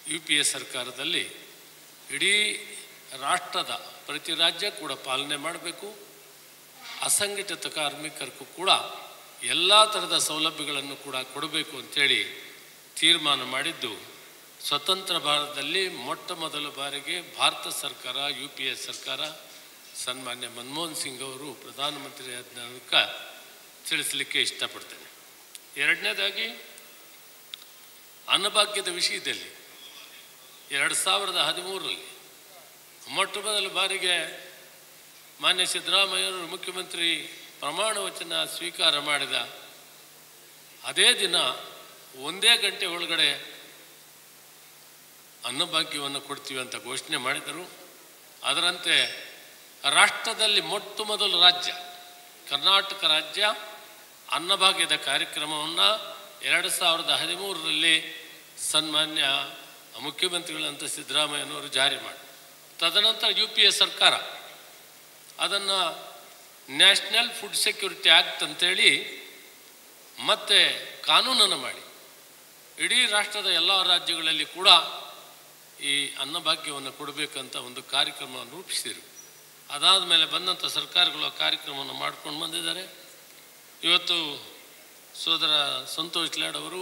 U P A ಸರ್ಕಾರದಲ್ಲಿ ಇಡೀ ರಾಷ್ಟ್ರದ ಪ್ರತಿ ರಾಜ್ಯ ಕೂಡ ಪಾಲನೆ ಮಾಡಬೇಕು ಅಸಂಘಟಿತ ಕಾರ್ಮಿಕರಿಗೂ ಕೂಡ ಎಲ್ಲ ಥರದ ಸೌಲಭ್ಯಗಳನ್ನು ಕೂಡ ಕೊಡಬೇಕು ಅಂತೇಳಿ ತೀರ್ಮಾನ ಮಾಡಿದ್ದು ಸ್ವತಂತ್ರ ಭಾರತದಲ್ಲಿ ಮೊಟ್ಟ ಮೊದಲ ಬಾರಿಗೆ ಭಾರತ ಸರ್ಕಾರ ಯು ಪಿ ಎ ಸರ್ಕಾರ ಸನ್ಮಾನ್ಯ ಮನಮೋಹನ್ ಸಿಂಗ್ ಅವರು ಪ್ರಧಾನಮಂತ್ರಿ ಆದ ಮೂಲಕ ತಿಳಿಸಲಿಕ್ಕೆ ಇಷ್ಟಪಡ್ತೇನೆ ಎರಡನೇದಾಗಿ ಅನ್ನಭಾಗ್ಯದ ವಿಷಯದಲ್ಲಿ ಎರಡು ಸಾವಿರದ ಹದಿಮೂರರಲ್ಲಿ ಮೊಟ್ಟ ಮೊದಲ ಬಾರಿಗೆ ಮಾನ್ಯ ಸಿದ್ದರಾಮಯ್ಯವರು ಮುಖ್ಯಮಂತ್ರಿ ಪ್ರಮಾಣ ವಚನ ಸ್ವೀಕಾರ ಮಾಡಿದ ಅದೇ ದಿನ ಒಂದೇ ಗಂಟೆ ಒಳಗಡೆ ಅನ್ನಭಾಗ್ಯವನ್ನು ಕೊಡ್ತೀವಿ ಅಂತ ಘೋಷಣೆ ಮಾಡಿದರು ಅದರಂತೆ ರಾಷ್ಟ್ರದಲ್ಲಿ ಮೊಟ್ಟ ಮೊದಲ ರಾಜ್ಯ ಕರ್ನಾಟಕ ರಾಜ್ಯ ಅನ್ನಭಾಗ್ಯದ ಕಾರ್ಯಕ್ರಮವನ್ನು ಎರಡು ಸಾವಿರದ ಹದಿಮೂರರಲ್ಲಿ ಸನ್ಮಾನ್ಯ ಮುಖ್ಯಮಂತ್ರಿಗಳಂತ ಸಿದ್ದರಾಮಯ್ಯನವರು ಜಾರಿ ಮಾಡಿ ತದನಂತರ ಯು ಪಿ ಎ ಸರ್ಕಾರ ಅದನ್ನು ನ್ಯಾಷನಲ್ ಫುಡ್ ಸೆಕ್ಯೂರಿಟಿ ಆ್ಯಕ್ಟ್ ಅಂತೇಳಿ ಮತ್ತೆ ಕಾನೂನನ್ನು ಮಾಡಿ ಇಡೀ ರಾಷ್ಟ್ರದ ಎಲ್ಲ ರಾಜ್ಯಗಳಲ್ಲಿ ಕೂಡ ಈ ಅನ್ನಭಾಗ್ಯವನ್ನು ಕೊಡಬೇಕಂತ ಒಂದು ಕಾರ್ಯಕ್ರಮವನ್ನು ರೂಪಿಸಿದರು ಅದಾದ ಮೇಲೆ ಬಂದಂಥ ಸರ್ಕಾರಗಳು ಆ ಕಾರ್ಯಕ್ರಮವನ್ನು ಮಾಡ್ಕೊಂಡು ಬಂದಿದ್ದಾರೆ ಇವತ್ತು ಸೋದರ ಸಂತೋಷ್ ಲಾಡ್ ಅವರು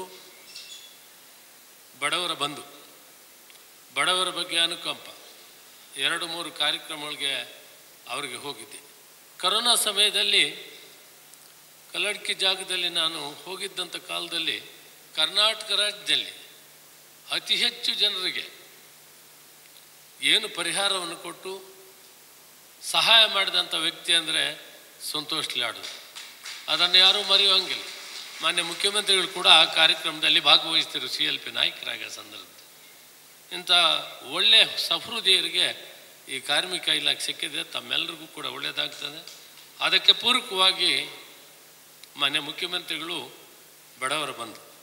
ಬಡವರ ಬಂಧು ಬಡವರ ಬಗ್ಗೆ ಅನುಕಂಪ ಎರಡು ಮೂರು ಕಾರ್ಯಕ್ರಮಗಳಿಗೆ ಅವರಿಗೆ ಹೋಗಿದ್ದೆ ಕರೋನಾ ಸಮಯದಲ್ಲಿ ಕಲ್ಲಡ್ಕಿ ಜಾಗದಲ್ಲಿ ನಾನು ಹೋಗಿದ್ದಂಥ ಕಾಲದಲ್ಲಿ ಕರ್ನಾಟಕ ರಾಜ್ಯದಲ್ಲಿ ಅತಿ ಹೆಚ್ಚು ಜನರಿಗೆ ಏನು ಪರಿಹಾರವನ್ನು ಕೊಟ್ಟು ಸಹಾಯ ಮಾಡಿದಂಥ ವ್ಯಕ್ತಿ ಅಂದರೆ ಸಂತೋಷ್ ಲಾಡು ಅದನ್ನು ಯಾರೂ ಮರೆಯುವಂಗಿಲ್ಲ ಮಾನ್ಯ ಮುಖ್ಯಮಂತ್ರಿಗಳು ಕೂಡ ಆ ಕಾರ್ಯಕ್ರಮದಲ್ಲಿ ಭಾಗವಹಿಸ್ತಿರು ಸಿ ಎಲ್ ಪಿ ನಾಯಕರಾಗ ಸಂದರ್ಭದಲ್ಲಿ ಇಂಥ ಒಳ್ಳೆಯ ಸಹೃದಯರಿಗೆ ಈ ಕಾರ್ಮಿಕ ಇಲಾಖೆ ಸಿಕ್ಕಿದೆ ತಮ್ಮೆಲ್ಲರಿಗೂ ಕೂಡ ಒಳ್ಳೆಯದಾಗ್ತದೆ ಅದಕ್ಕೆ ಪೂರಕವಾಗಿ ಮಾನ್ಯ ಮುಖ್ಯಮಂತ್ರಿಗಳು ಬಡವರ ಬಂಧು